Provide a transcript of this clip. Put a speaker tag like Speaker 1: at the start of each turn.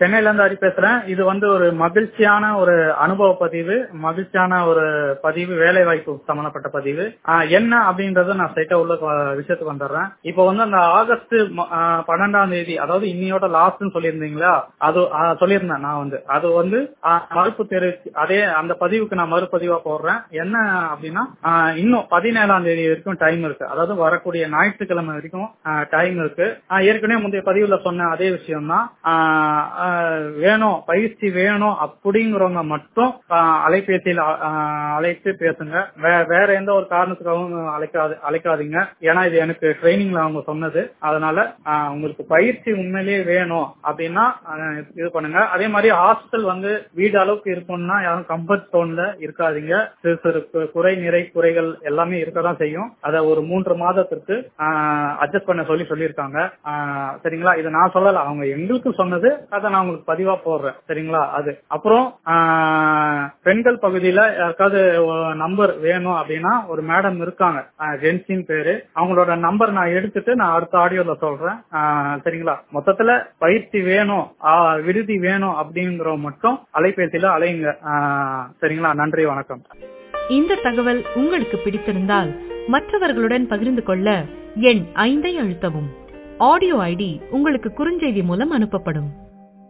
Speaker 1: சென்னையில இருந்து ஹரி பேசுறேன் இது வந்து ஒரு மகிழ்ச்சியான ஒரு அனுபவ பதிவு மகிழ்ச்சியான ஒரு பதிவு வேலை வாய்ப்பு சம்பந்தப்பட்ட பதிவு ஆஹ் என்ன அப்படின்றத நான் ஸ்ட்ரைட்டா உள்ள வ- விஷயத்துக்கு வந்துடுறேன் இப்போ வந்து அந்த ஆகஸ்ட் ம- ஆஹ் பன்னெண்டாம் தேதி அதாவது இன்னியோட லாஸ்ட்னு சொல்லியிருந்தீங்களா அது ஆஹ் சொல்லியிருந்தேன் நான் வந்து அது வந்து ஆஹ் மறுப்பு தெரிவிச்சு அதே அந்த பதிவுக்கு நான் மறுபதிவா போடுறேன் என்ன அப்படின்னா ஆஹ் இன்னும் பதினேழாம் தேதி வரைக்கும் டைம் இருக்கு அதாவது வரக்கூடிய ஞாயிற்றுக்கிழமை வரைக்கும் டைம் இருக்கு ஆஹ் ஏற்கனவே முந்தைய பதிவுல சொன்ன அதே விஷயம் தான் வேணும் பயிற்சி வேணும் அப்படிங்கிறவங்க மட்டும் ஆஹ் அலைபேசியில் ஆஹ் அழைத்து பேசுங்க வே- வேற எந்த ஒரு காரணத்துக்காகவும் அழைக்காது அழைக்காதீங்க ஏன்னா இது எனக்கு ட்ரைனிங்ல அவங்க சொன்னது அதனால ஆஹ் உங்களுக்கு பயிற்சி உண்மையிலேயே வேணும் அப்படின்னா ஆஹ் இது பண்ணுங்க அதே மாதிரி ஹாஸ்டல் வந்து வீடு அளவுக்கு இருக்கும்னா யாரும் கம்ஃபர்ட் ஜோன்ல இருக்காதீங்க சிறு சிறு கு- குறை நிறை குறைகள் எல்லாமே இருக்கதான் செய்யும் அதை ஒரு மூன்று மாதத்திற்கு அட்ஜஸ்ட் பண்ண சொல்லி சொல்லியிருக்காங்க ஆஹ் சரிங்களா இதை நான் சொல்லல அவங்க எங்களுக்கு சொன்னது அதை நான் உங்களுக்கு பதிவா போடுறேன் சரிங்களா அது அப்புறம் ஆஹ் பெண்கள் பகுதியில யாருக்காவது நம்பர் வேணும் அப்படின்னா ஒரு மேடம் இருக்காங்க ஜென்சின் பேரு அவங்களோட நம்பர் நான் எடுத்துட்டு நான் அடுத்த ஆடியோல சொல்றேன் ஆஹ் சரிங்களா மொத்தத்துல பயிற்சி வேணும் ஆஹ் விடுதி வேணும் அப்படிங்கிற மட்டும் அலைபேசியில அலையுங்க ஆஹ் சரிங்களா நன்றி வணக்கம்
Speaker 2: இந்த தகவல் உங்களுக்கு பிடித்திருந்தால் மற்றவர்களுடன் பகிர்ந்து கொள்ள எண் ஐந்தை அழுத்தவும் ஆடியோ ஐடி உங்களுக்கு குறுஞ்செய்தி மூலம் அனுப்பப்படும்